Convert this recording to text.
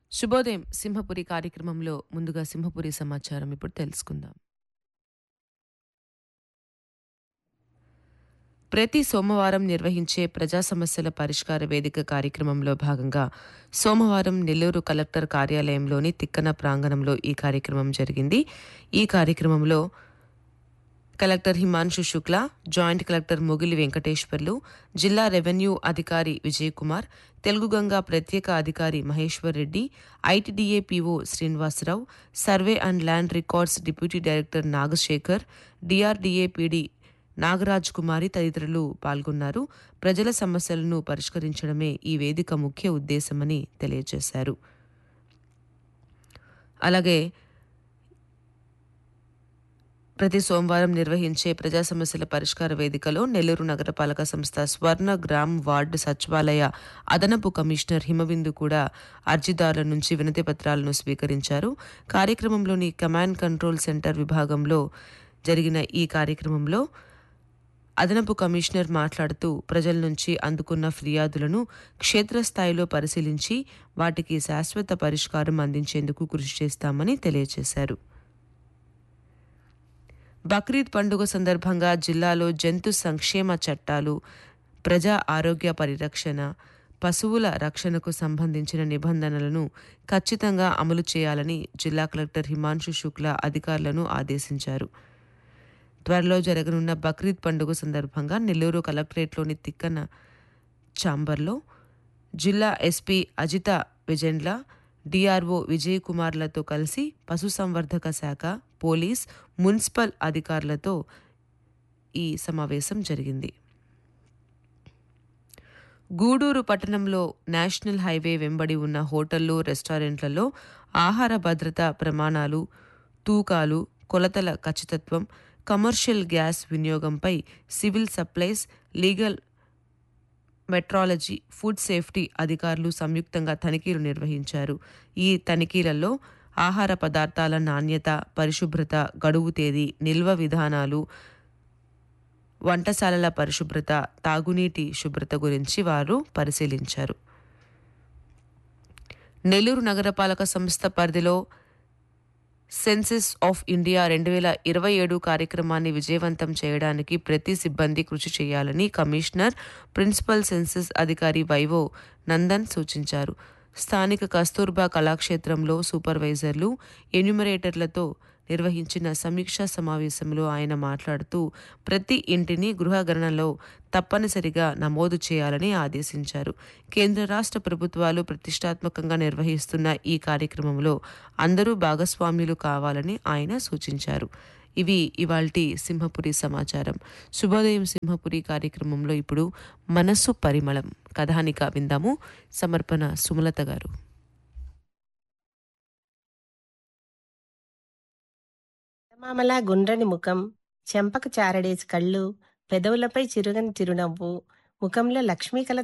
శుభోదయం సింహపురి కార్యక్రమంలో ముందుగా సింహపురి సమాచారం ఇప్పుడు తెలుసుకుందాం ప్రతి సోమవారం నిర్వహించే ప్రజా సమస్యల పరిష్కార వేదిక కార్యక్రమంలో భాగంగా సోమవారం నెల్లూరు కలెక్టర్ కార్యాలయంలోని తిక్కన ప్రాంగణంలో ఈ కార్యక్రమం జరిగింది ఈ కార్యక్రమంలో collector Himanshu Shukla joint collector Mugili Venkateswarlu జిల్లా రెవెన్యూ అధికారి విజయ్ కుమార్ తెలుగు గంగా ప్రత్యేక అధికారి Maheshwar Reddy ITDA PO Srinivasarao survey and land records deputy director Nagasekhar DRDA PD Nagaraj Kumari తదితరులు పాల్గొన్నారు ప్రజల సమస్యలను పరిష్కరించడమే ఈ వేదిక ముఖ్య ఉద్దేశమని తెలియజేశారు అలాగే ప్రతి సోమవారం నిర్వహించే ప్రజా సమస్యల పరిష్కార వేదికలో నెల్లూరు నగరపాలక సంస్థ స్వర్ణ గ్రామ్ వార్డు సచివాలయ అదనపు కమిషనర్ హిమబిందు కూడా అర్జీదారుల నుంచి వినతి పత్రాలను స్వీకరించారు కార్యక్రమంలోని కమాండ్ కంట్రోల్ సెంటర్ విభాగంలో జరిగిన ఈ కార్యక్రమంలో అదనపు కమిషనర్ మాట్లాడుతూ ప్రజల నుంచి అందుకున్న ఫిర్యాదులను క్షేత్రస్థాయిలో పరిశీలించి వాటికి శాశ్వత పరిష్కారం అందించేందుకు కృషి చేస్తామని తెలియజేశారు బక్రీద్ పండుగ సందర్భంగా జిల్లాలో జంతు సంక్షేమ చట్టాలు ప్రజా ఆరోగ్య పరిరక్షణ పశువుల రక్షణకు సంబంధించిన నిబంధనలను ఖచ్చితంగా అమలు చేయాలని జిల్లా కలెక్టర్ హిమాంశు శుక్లా అధికారులను ఆదేశించారు త్వరలో జరగనున్న బక్రీద్ పండుగ సందర్భంగా నెల్లూరు కలెక్టరేట్లోని తిక్కన ఛాంబర్లో జిల్లా ఎస్పీ అజిత విజెండ్ల డిఆర్ఓ విజయ్ కుమార్లతో కలిసి పశుసంవర్ధక శాఖ పోలీస్ మున్సిపల్ అధికారులతో ఈ సమావేశం జరిగింది గూడూరు పట్టణంలో నేషనల్ హైవే వెంబడి ఉన్న హోటళ్లు రెస్టారెంట్లలో ఆహార భద్రత ప్రమాణాలు తూకాలు కొలతల ఖచ్చితత్వం కమర్షియల్ గ్యాస్ వినియోగంపై civil supplies legal metrology food safety అధికారులు సంయుక్తంగా తనిఖీలు నిర్వహించారు ఈ తనిఖీలలో ఆహార పదార్థాల నాణ్యత పరిశుభ్రత గడువు తేదీ నిల్వ విధానాలు వంటశాలల పరిశుభ్రత తాగునీటి శుభ్రత గురించి వారు పరిశీలించారు నెల్లూరు నగరపాలక సంస్థ పరిధిలో సెన్సెస్ ఆఫ్ ఇండియా రెండు వేల ఇరవై ఏడు కార్యక్రమాన్ని విజయవంతం చేయడానికి ప్రతి సిబ్బంది కృషి చేయాలని కమిషనర్ ప్రిన్సిపల్ సెన్సెస్ అధికారి వైవో నందన్ సూచించారు స్థానిక కస్తూర్బా కళాక్షేత్రంలో సూపర్వైజర్లు ఎన్యుమరేటర్లతో నిర్వహించిన సమీక్షా సమావేశంలో ఆయన మాట్లాడుతూ ప్రతి ఇంటిని గృహగణనలో తప్పనిసరిగా నమోదు చేయాలని ఆదేశించారు కేంద్ర రాష్ట్ర ప్రభుత్వాలు ప్రతిష్టాత్మకంగా నిర్వహిస్తున్న ఈ కార్యక్రమంలో అందరూ భాగస్వామ్యులు కావాలని ఆయన సూచించారు ఇవి ఇవాల్టి సింహపురి సమాచారం శుభోదయం సింహపురి కార్యక్రమంలో ఇప్పుడు మనస్సు పరిమళం కథానిక విందాము సమర్పణ సుమలత గారు మామల గుండ్రని ముఖం చెంపక చారడేసి కళ్ళు పెదవులపై చిరుగని చిరునవ్వు ముఖంలో లక్ష్మీ కళ